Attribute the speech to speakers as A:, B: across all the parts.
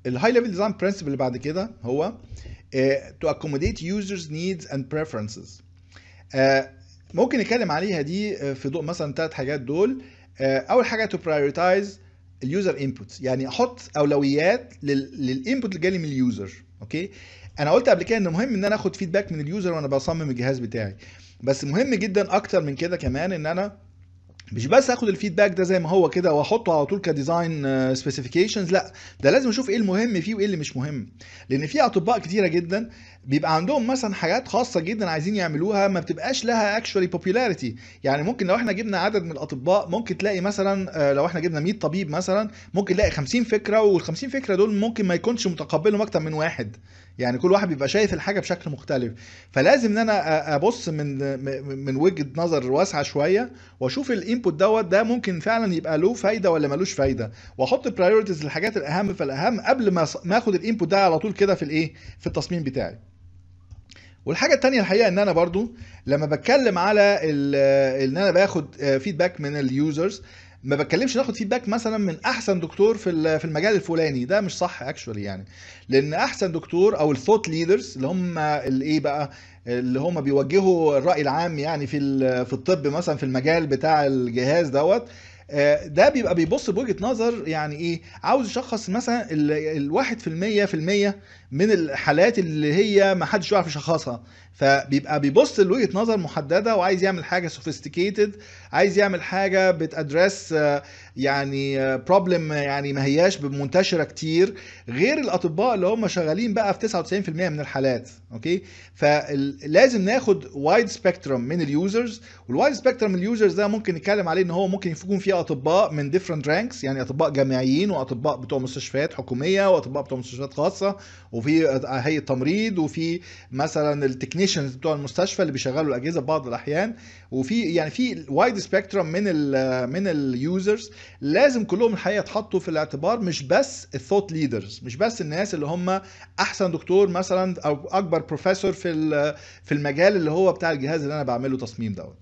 A: الهاي ليفل ديزاين برنسبل اللي بعد كده هو آه، to accommodate users needs and preferences آه، ممكن نتكلم عليها دي آه، في ضوء مثلا ثلاث حاجات دول آه، اول حاجه to prioritize اليوزر انبوت يعني احط اولويات للانبوت اللي جالي من اليوزر اوكي انا قلت قبل كده ان مهم ان انا اخد فيدباك من اليوزر وانا بصمم الجهاز بتاعي بس مهم جدا اكتر من كده كمان ان انا مش بس اخد الفيدباك ده زي ما هو كده واحطه على طول كديزاين سبيسيفيكيشنز لا ده لازم اشوف ايه المهم فيه وايه اللي مش مهم لان في اطباء كتيره جدا بيبقى عندهم مثلا حاجات خاصه جدا عايزين يعملوها ما بتبقاش لها اكشوالي بوبيلاريتي يعني ممكن لو احنا جبنا عدد من الاطباء ممكن تلاقي مثلا آه، لو احنا جبنا 100 طبيب مثلا ممكن نلاقي 50 فكره وال 50 فكره دول ممكن ما يكونش متقبلهم اكتر من واحد يعني كل واحد بيبقى شايف الحاجه بشكل مختلف فلازم ان انا أ- ابص من م- من وجهه نظر واسعه شويه واشوف الانبوت دوت ده ممكن فعلا يبقى له فايده ولا ملوش فايده واحط برايورتيز للحاجات الاهم فالاهم قبل ما أص- ما اخد الانبوت ده على طول كده في الايه في التصميم بتاعي والحاجه التانية الحقيقه ان انا برضو لما بتكلم على ال- ان انا باخد فيدباك من اليوزرز ما بتكلمش ناخد فيدباك مثلا من احسن دكتور في ال- في المجال الفلاني ده مش صح اكشولي يعني لان احسن دكتور او الثوت ليدرز اللي هم الايه بقى اللي هم بيوجهوا الراي العام يعني في ال- في الطب مثلا في المجال بتاع الجهاز دوت آه، ده بيبقى بيبص بوجهه نظر يعني ايه عاوز يشخص مثلا ال- الواحد في المية في المية من الحالات اللي هي ما حدش يعرف يشخصها فبيبقى بيبص لوجهه نظر محدده وعايز يعمل حاجه سوفيستيكيتد عايز يعمل حاجه بتادرس يعني بروبلم يعني ما هياش منتشره كتير غير الاطباء اللي هم شغالين بقى في 99% من الحالات اوكي فلازم ناخد وايد سبيكترم من اليوزرز والوايد سبيكترم من اليوزرز ده ممكن نتكلم عليه ان هو ممكن يكون فيه اطباء من ديفرنت رانكس يعني اطباء جامعيين واطباء بتوع مستشفيات حكوميه واطباء بتوع مستشفيات خاصه وفي هيئه تمريض وفي مثلا التكنيشنز بتوع المستشفى اللي بيشغلوا الاجهزه في بعض الاحيان وفي يعني في وايد سبيكترم من ال من اليوزرز لازم كلهم الحقيقه يتحطوا في الاعتبار مش بس الثوت ليدرز مش بس الناس اللي هم احسن دكتور مثلا او اكبر بروفيسور في ال- في المجال اللي هو بتاع الجهاز اللي انا بعمله تصميم دوت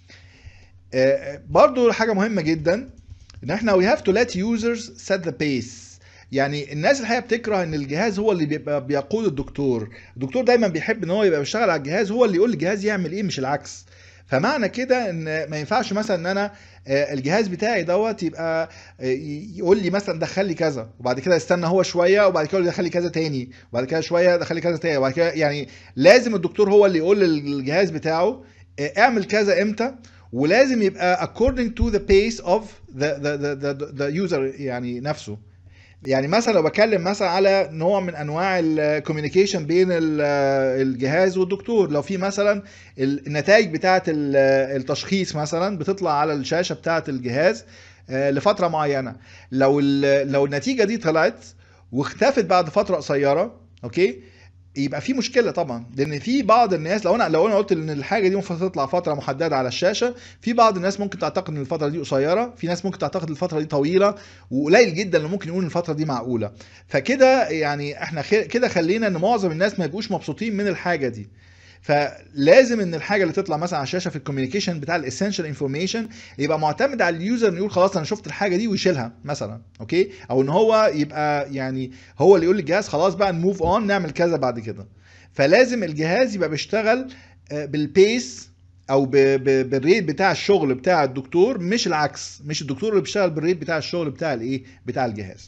A: آه، برضو حاجه مهمه جدا ان احنا we have to let users set the pace يعني الناس الحقيقه بتكره ان الجهاز هو اللي بيبقى بيقود الدكتور الدكتور دايما بيحب ان هو يبقى بيشتغل على الجهاز هو اللي يقول للجهاز يعمل ايه مش العكس فمعنى كده ان ما ينفعش مثلا ان انا آه، الجهاز بتاعي دوت يبقى آه، يقول لي مثلا دخل لي كذا وبعد كده استنى هو شويه وبعد كده يقول لي دخل لي كذا تاني وبعد كده شويه دخل لي كذا تاني وبعد كده يعني لازم الدكتور هو اللي يقول للجهاز بتاعه آه، اعمل كذا امتى ولازم يبقى according to the pace of the the the the, the user يعني نفسه يعني مثلا لو بتكلم مثلا على نوع من انواع الكوميونيكيشن بين ال- الجهاز والدكتور لو في مثلا ال- النتائج بتاعه ال- التشخيص مثلا بتطلع على الشاشه بتاعه الجهاز آه، لفتره معينه لو ال- لو النتيجه دي طلعت واختفت بعد فتره قصيره اوكي يبقى في مشكله طبعا لان في بعض الناس لو انا لو انا قلت ان الحاجه دي المفروض تطلع فتره محدده على الشاشه في بعض الناس ممكن تعتقد ان الفتره دي قصيره في ناس ممكن تعتقد الفتره دي طويله وقليل جدا اللي ممكن يقول ان الفتره دي معقوله فكده يعني احنا خ- كده خلينا ان معظم الناس ما يبقوش مبسوطين من الحاجه دي فلازم ان الحاجه اللي تطلع مثلا على الشاشه في الكوميونيكيشن بتاع الاسينشال انفورميشن يبقى معتمد على اليوزر انه يقول خلاص انا شفت الحاجه دي ويشيلها مثلا اوكي او ان هو يبقى يعني هو اللي يقول للجهاز خلاص بقى نموف اون نعمل كذا بعد كده فلازم الجهاز يبقى بيشتغل آه، بالبيس او ب- ب- بالريت بتاع الشغل بتاع الدكتور مش العكس مش الدكتور اللي بيشتغل بالريت بتاع الشغل بتاع الايه بتاع الجهاز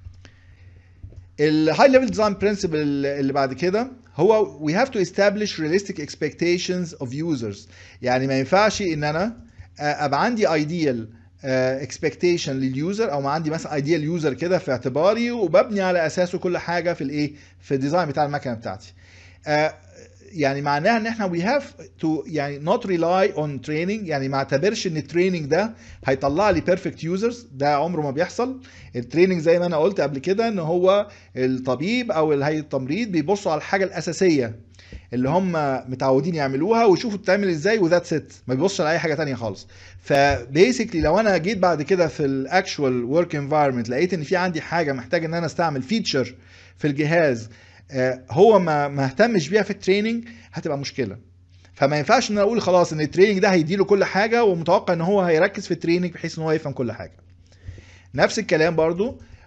A: الهاي ليفل ديزاين برنسبل اللي بعد كده هو we have to establish realistic expectations of users يعني ما ينفعش ان انا آه، ابقى عندي ideal آه، expectation لليوزر او ما عندي مثلا ideal يوزر كده في اعتباري وببني على اساسه كل حاجه في الايه في الديزاين بتاع المكنه بتاعتي آه، يعني معناها ان احنا we have to يعني not rely on training يعني ما اعتبرش ان التريننج ده هيطلع لي perfect users ده عمره ما بيحصل التريننج زي ما انا قلت قبل كده ان هو الطبيب او هيئه التمريض بيبصوا على الحاجه الاساسيه اللي هم متعودين يعملوها ويشوفوا بتتعمل ازاي وذاتس ات ما بيبصش على اي حاجه تانية خالص فبيسكلي لو انا جيت بعد كده في الاكشوال ورك انفايرمنت لقيت ان في عندي حاجه محتاج ان انا استعمل فيتشر في الجهاز آه، هو ما ما اهتمش بيها في التريننج هتبقى مشكله فما ينفعش ان انا اقول خلاص ان التريننج ده هيديله كل حاجه ومتوقع ان هو هيركز في التريننج بحيث ان هو يفهم كل حاجه نفس الكلام برضو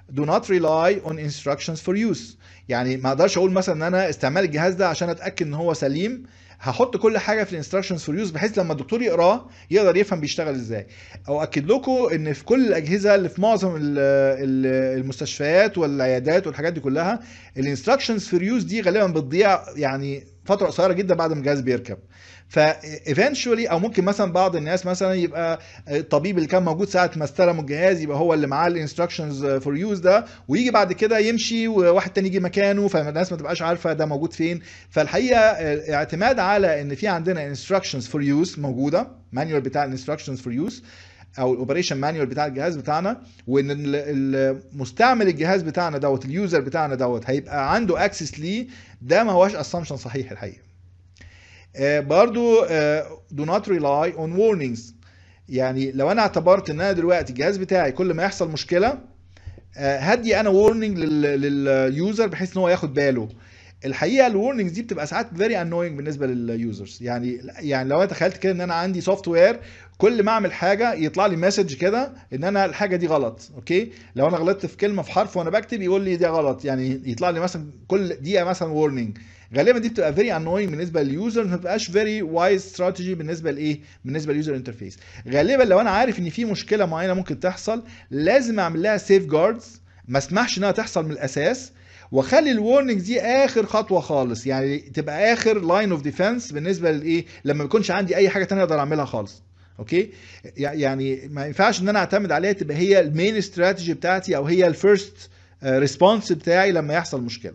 A: do not rely on instructions for use يعني ما اقدرش اقول مثلا ان انا استعمال الجهاز ده عشان اتاكد ان هو سليم هحط كل حاجه في الانستراكشنز فور يوز بحيث لما الدكتور يقراه يقدر يفهم بيشتغل ازاي او اكد لكم ان في كل الاجهزه اللي في معظم ال- ال- المستشفيات والعيادات والحاجات دي كلها الانستراكشنز فور يوز دي غالبا بتضيع يعني فتره قصيره جدا بعد ما الجهاز بيركب ف eventually او ممكن مثلا بعض الناس مثلا يبقى الطبيب اللي كان موجود ساعه ما استلموا الجهاز يبقى هو اللي معاه الانستراكشنز فور يوز ده ويجي بعد كده يمشي وواحد تاني يجي مكانه فالناس ما تبقاش عارفه ده موجود فين فالحقيقه اعتماد على ان في عندنا انستراكشنز فور يوز موجوده مانيوال بتاع الانستراكشنز فور يوز او الاوبريشن مانيوال بتاع الجهاز بتاعنا وان ال- المستعمل الجهاز بتاعنا دوت اليوزر بتاعنا دوت هيبقى عنده اكسس ليه ده ما هوش اسامبشن صحيح الحقيقه آه، برضو آه، do not rely on warnings يعني لو انا اعتبرت ان انا دلوقتي الجهاز بتاعي كل ما يحصل مشكله آه، هدي انا warning لل- لليوزر بحيث ان هو ياخد باله الحقيقه الورنينجز دي بتبقى ساعات فيري انوينج بالنسبه لليوزرز يعني يعني لو انا تخيلت كده ان انا عندي سوفت وير كل ما اعمل حاجه يطلع لي مسج كده ان انا الحاجه دي غلط اوكي لو انا غلطت في كلمه في حرف وانا بكتب يقول لي دي غلط يعني يطلع لي مثلا كل دقيقه مثلا وورنينج غالبا دي بتبقى فيري انوينج بالنسبه لليوزر ما بتبقاش فيري وايز استراتيجي بالنسبه لايه بالنسبه لليوزر انترفيس غالبا لو انا عارف ان في مشكله معينه ممكن تحصل لازم اعمل لها سيف جاردز ما اسمحش انها تحصل من الاساس واخلي الورنينج دي اخر خطوه خالص يعني تبقى اخر لاين اوف ديفense بالنسبه لايه لما ما يكونش عندي اي حاجه تانية اقدر اعملها خالص اوكي يعني ما ينفعش ان انا اعتمد عليها تبقى هي المين استراتيجي بتاعتي او هي الفيرست ريسبونس بتاعي لما يحصل مشكله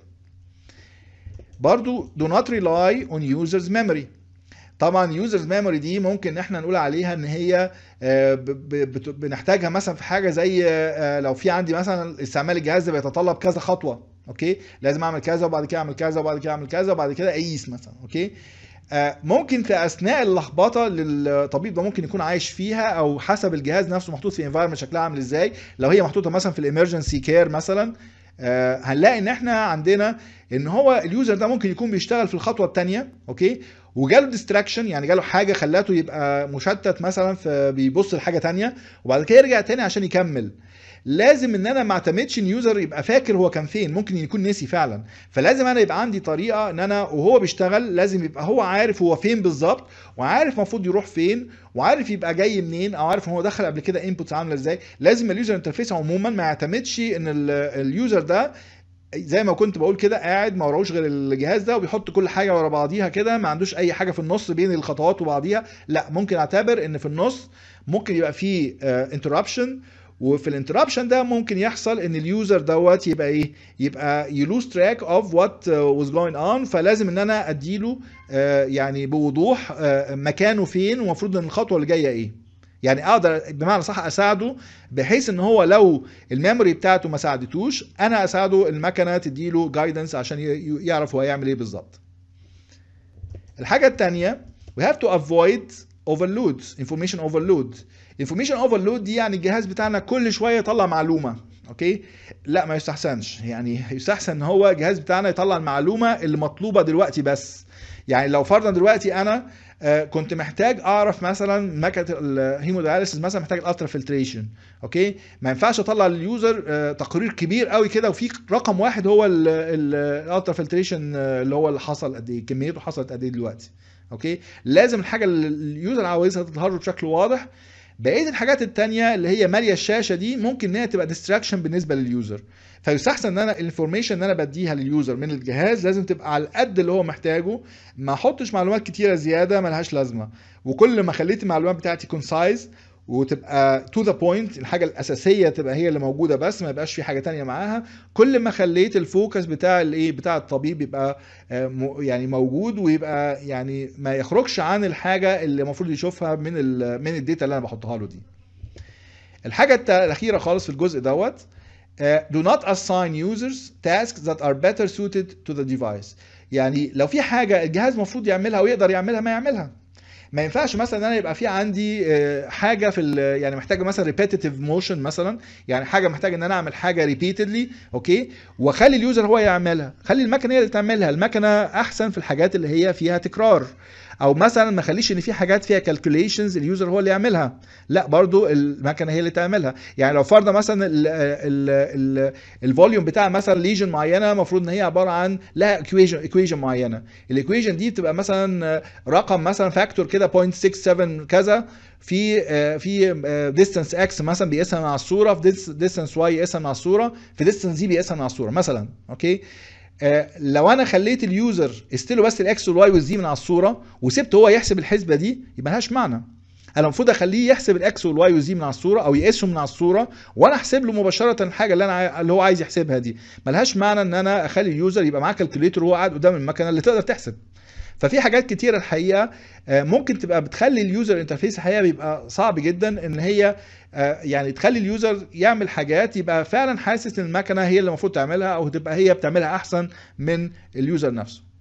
A: برضو do not rely on users memory طبعا يوزرز ميموري دي ممكن احنا نقول عليها ان هي آه، ب- ب- بت- بنحتاجها مثلا في حاجه زي آه، لو في عندي مثلا استعمال الجهاز ده بيتطلب كذا خطوه اوكي لازم اعمل كذا وبعد كده اعمل كذا وبعد كده اعمل كذا وبعد كده اقيس مثلا اوكي آه، ممكن في اثناء اللخبطه اللي الطبيب ده ممكن يكون عايش فيها او حسب الجهاز نفسه محطوط في انفايرمنت شكلها عامل ازاي لو هي محطوطه مثلا في الامرجنسي كير مثلا آه، هنلاقي ان احنا عندنا ان هو اليوزر ده ممكن يكون بيشتغل في الخطوه الثانيه اوكي وجاله ديستراكشن يعني جاله حاجه خلاته يبقى مشتت مثلا فبيبص لحاجه تانية وبعد كده يرجع تاني عشان يكمل لازم ان انا ما اعتمدش ان يوزر يبقى فاكر هو كان فين ممكن يكون نسي فعلا فلازم انا يبقى عندي طريقه ان انا وهو بيشتغل لازم يبقى هو عارف هو فين بالظبط وعارف المفروض يروح فين وعارف يبقى جاي منين او عارف ان هو دخل قبل كده انبوتس عامله ازاي لازم اليوزر انترفيس عموما ما يعتمدش ان ال- اليوزر ده زي ما كنت بقول كده قاعد ما وراهوش غير الجهاز ده وبيحط كل حاجه ورا بعضيها كده ما عندوش اي حاجه في النص بين الخطوات وبعضيها لا ممكن اعتبر ان في النص ممكن يبقى فيه انتربشن وفي الانتربشن ده ممكن يحصل ان اليوزر دوت يبقى ايه يبقى يلوز تراك اوف وات واز جوينج اون فلازم ان انا اديله آه، يعني بوضوح آه، مكانه فين ومفروض ان الخطوه اللي جايه ايه يعني اقدر بمعنى صح اساعده بحيث ان هو لو الميموري بتاعته ما ساعدتوش انا اساعده المكنه تديله جايدنس عشان ي- ي- يعرف هو هيعمل ايه بالظبط الحاجه الثانيه we have to avoid overloads information overload information overload دي يعني الجهاز بتاعنا كل شويه يطلع معلومه اوكي لا ما يستحسنش يعني يستحسن ان هو الجهاز بتاعنا يطلع المعلومه اللي مطلوبه دلوقتي بس يعني لو فرضا دلوقتي انا آه، كنت محتاج اعرف مثلا مكنه الهيمودياليسيس مثلا محتاج الالترا فلتريشن اوكي ما ينفعش اطلع لليوزر آه، تقرير كبير قوي كده وفي رقم واحد هو الالترا فلتريشن اللي هو اللي حصل قد ايه كميته حصلت قد ايه دلوقتي اوكي لازم الحاجه اللي اليوزر عاوزها تظهر له بشكل واضح بقيه الحاجات التانية اللي هي ماليه الشاشه دي ممكن ان هي تبقى ديستراكشن بالنسبه لليوزر فيستحسن ان انا الانفورميشن ان انا بديها لليوزر من الجهاز لازم تبقى على قد اللي هو محتاجه ما احطش معلومات كتيره زياده ملهاش لازمه وكل ما خليت المعلومات بتاعتي كونسايز وتبقى تو ذا بوينت الحاجه الاساسيه تبقى هي اللي موجوده بس ما يبقاش في حاجه تانية معاها كل ما خليت الفوكس بتاع الايه بتاع الطبيب يبقى آه، م- يعني موجود ويبقى يعني ما يخرجش عن الحاجه اللي المفروض يشوفها من ال من الداتا اللي انا بحطها له دي الحاجه التا- الاخيره خالص في الجزء دوت آه، do not assign users tasks that are better suited to the device يعني لو في حاجه الجهاز المفروض يعملها ويقدر يعملها ما يعملها ما ينفعش مثلا ان انا يبقى في عندي آه، حاجه في ال- يعني محتاجه مثلا repetitive motion مثلا يعني حاجه محتاج ان انا اعمل حاجه repeatedly اوكي واخلي اليوزر هو يعملها خلي المكنه هي اللي تعملها المكنه احسن في الحاجات اللي هي فيها تكرار او مثلا ما اخليش ان في حاجات فيها كالكوليشنز اليوزر هو اللي يعملها لا برضو المكنه هي اللي تعملها يعني لو فرضنا مثلا الفوليوم بتاع مثلا ليجن معينه المفروض ان هي عباره عن لها ايكويجن ايكويجن معينه الايكويجن دي بتبقى مثلا رقم مثلا فاكتور كده 0.67 كذا في في ديستانس اكس مثلا بيقيسها مع الصوره في ديستانس واي يقيسها مع الصوره في ديستانس دي بيقيسها مع الصوره مثلا اوكي لو انا خليت اليوزر استيله بس الاكس والواي والزي من على الصوره وسبته هو يحسب الحسبه دي يبقى ملهاش معنى انا المفروض اخليه يحسب الاكس والواي والزي من على الصوره او يقيسهم من على الصوره وانا احسب له مباشره الحاجه اللي انا اللي هو عايز يحسبها دي ملهاش معنى ان انا اخلي اليوزر يبقى معاه كالكوليتر وهو قاعد قدام المكنه اللي تقدر تحسب ففي حاجات كتيره الحقيقه ممكن تبقى بتخلي اليوزر انترفيس الحقيقه بيبقى صعب جدا ان هي يعني تخلي اليوزر يعمل حاجات يبقى فعلا حاسس ان المكنه هي اللي المفروض تعملها او تبقى هي بتعملها احسن من اليوزر نفسه